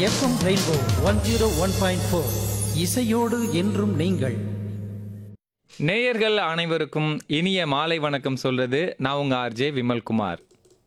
FM rainbow one zero one point four இசையோடு என்றும் நீங்கள் நேயர்கள் அனைவருக்கும் இனிய மாலை வணக்கம் சொல்றது நான் உங்க ஆர்ஜே விமல்குமார்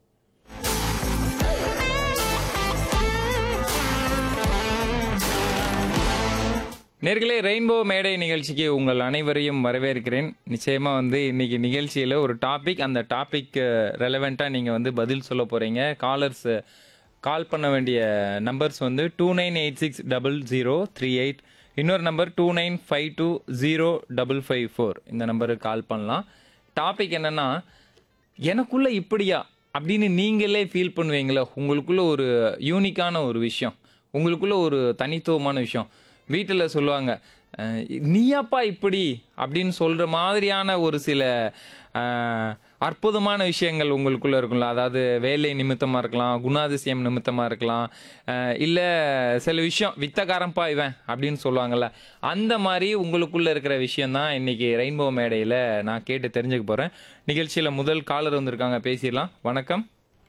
நேர்களே ரெயின்போ மேடை நிகழ்ச்சிக்கு உங்கள் அனைவரையும் வரவேற்கிறேன் நிச்சயமா வந்து இன்னைக்கு நிகழ்ச்சியில் ஒரு டாபிக் அந்த டாபிக் ரெலவெண்ட்டாக நீங்கள் வந்து பதில் சொல்ல போறீங்க காலர்ஸ் கால் பண்ண வேண்டிய நம்பர்ஸ் வந்து two nine eight six double zero three eight இன்னொரு number two nine five two zero double five four இந்த நம்பருக்கு கால் பண்ணலாம் டாபிக் என்னன்னா எனக்குள்ள இப்படியா அப்படின்னு நீங்களே ஃபீல் பண்ணுவீங்களா உங்களுக்குள்ள ஒரு யூனிக்கான ஒரு விஷயம் உங்களுக்குள்ள ஒரு தனித்துவமான விஷயம் வீட்டில் சொல்லுவாங்க அஹ், நீயாப்பா இப்படி அப்படின்னு சொல்ற மாதிரியான ஒரு சில அஹ், அற்புதமான விஷயங்கள் உங்களுக்குள்ள இருக்கும்ல அதாவது வேலை நிமித்தமா இருக்கலாம் குணாதிசயம் நிமித்தமா இருக்கலாம் அஹ், இல்ல சில விஷயம் வித்தகாரம்பா இவன் அப்படின்னு சொல்லுவாங்கல்ல அந்த மாதிரி உங்களுக்குள்ள இருக்கிற விஷயம் தான் இன்னைக்கு ரெயின்போ மேடையில நான் கேட்டு தெரிஞ்சுக்க போறேன் நிகழ்ச்சியில முதல் காலர் வந்திருக்காங்க பேசிடலாம் வணக்கம்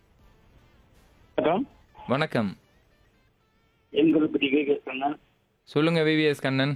வணக்கம் வணக்கம் எங்களை பற்றி கேட்க சொல்லுங்க விவிஎஸ் கண்ணன்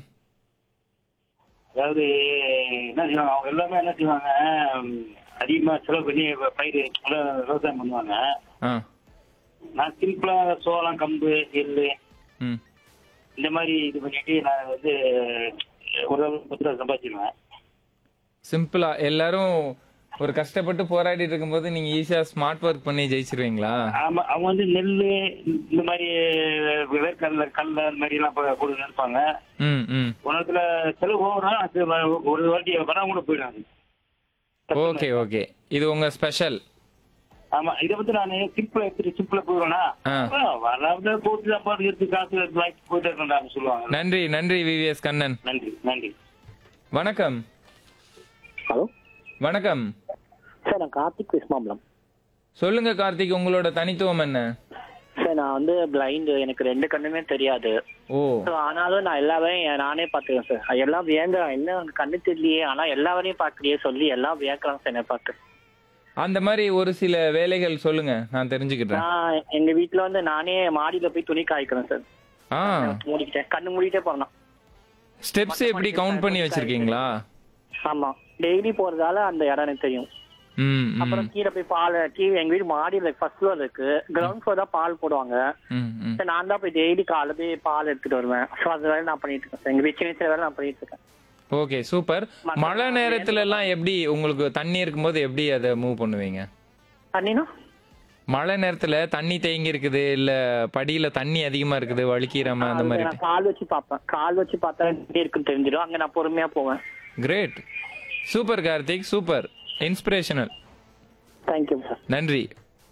அதாவது என்ன செய்வாங்க அவங்க எல்லாமே என்ன செய்வாங்க ம், அதிகமா செலவு பண்ணி வ- பயிர் நல்லா விவசாயம் பண்ணுவாங்க ஆ நான் சிம்பிளா சோளம் கம்பு எள்ளு ம் இந்த மாதிரி இது பண்ணிட்டு நான் வந்து ஒரு பத்து ரூபா சம்பாதிச்சிருவேன் சிம்பிளா எல்லாரும் ஒரு கஷ்டப்பட்டு போராடிட்டு இருக்கும்போது நீங்க ஈஸியா ஸ்மார்ட் ஒர்க் பண்ணி ஜெயிச்சிருவீங்களா ஆமா அவங்க வந்து நெல் இந்த மாதிரி வேர்க்கடல கடல இந்த மாதிரி எல்லாம் ப- கொடுத்து நினைப்பாங்க ம் ம் ஒரு நேரத்துல செலவு ஓவரும் அது வ- ஒரு வாட்டி வராம கூட போயிடாது ஓகே ஓகே இது உங்க ஸ்பெஷல் ஆமா இதை வந்து நான் சிம்பிளா எடுத்துட்டு சிம்பிளா போயிடுவேனா ஆ. வராத போட்டு சாப்பாடு எடுத்து காசு எடுத்து வாங்கி போயிட்டு இருக்கேன் சொல்லுவாங்க நன்றி நன்றி விவிஎஸ் கண்ணன் நன்றி நன்றி வணக்கம் ஹலோ வணக்கம் சார் நான் கார்த்திக் விஸ்மாம்பலம் சொல்லுங்க கார்த்திக் உங்களோட தனித்துவம் என்ன சார் நான் வந்து பிளைண்டு எனக்கு ரெண்டு கண்ணுமே தெரியாது ஓ ஸோ ஆனாலும் நான் எல்லா வேலையும் நானே பார்த்துக்கிறேன் சார் அது எல்லாம் வியங்க என்ன உனக்கு கண்ணு தெரியலையே ஆனால் எல்லா வேலையும் பார்க்கலையே சொல்லி எல்லாம் வியக்கிறாங்க சார் என்னை பார்த்து அந்த மாதிரி ஒரு சில வேலைகள் சொல்லுங்க நான் தெரிஞ்சுக்கிட்டேன் நான் எங்க வீட்டில் வந்து நானே மாடியில் போய் துணி காய்க்கிறேன் சார் ஆ மூடிக்கிட்டேன் கண்ணு மூடிட்டே போறேன் ஸ்டெப்ஸ் எப்படி கவுண்ட் பண்ணி வச்சிருக்கீங்களா ஆமா டெய்லி போறதால அந்த இடம் எனக்கு தெரியும் ம் ம் அப்புறம் கீழே போய் பால் கீழே எங்க வீடு மாடியில் ஃபர்ஸ்ட் ஃப்ளோர் இருக்கு கிரவுண்ட் ஃப்ளோர் தான் பால் போடுவாங்க ம் ம் சார் நான் தான் போய் டெய்லி காலைல போய் பால் எடுத்துட்டு வருவேன் ஸோ அது வேலை நான் பண்ணிட்டு இருக்கேன் சார் எங்க வீட்டு சின்ன சின்ன வேலை நான் பண்ணிட்டு இருக்கேன் ஓகே சூப்பர் மழை நேரத்துல எல்லாம் எப்படி உங்களுக்கு தண்ணி இருக்கும்போது எப்படி அதை மூவ் பண்ணுவீங்க தண்ணினா மழை நேரத்துல தண்ணி தேங்கி இருக்குது இல்ல படியில தண்ணி அதிகமா இருக்குது வழுக்கிராம அந்த அது மாதிரி நான் கால் வச்சு பார்ப்பேன் கால் வச்சு பார்த்தா எப்படி இருக்குன்னு தெரிஞ்சிடும் அங்க நான் பொறுமையா போவேன் great super Karthik super inspirational thank you sir நன்றி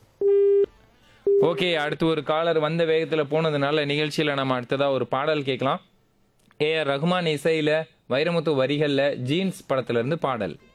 ஓகே அடுத்து ஒரு காலர் வந்த வேகத்துல போனதுனால நிகழ்ச்சியில நம்ம அடுத்ததா ஒரு பாடல் கேட்கலாம் ஏ ஆர் ரஹ்மான் இசையில வைரமுத்து வரிகள்ல ஜீன்ஸ் படத்துல இருந்து பாடல்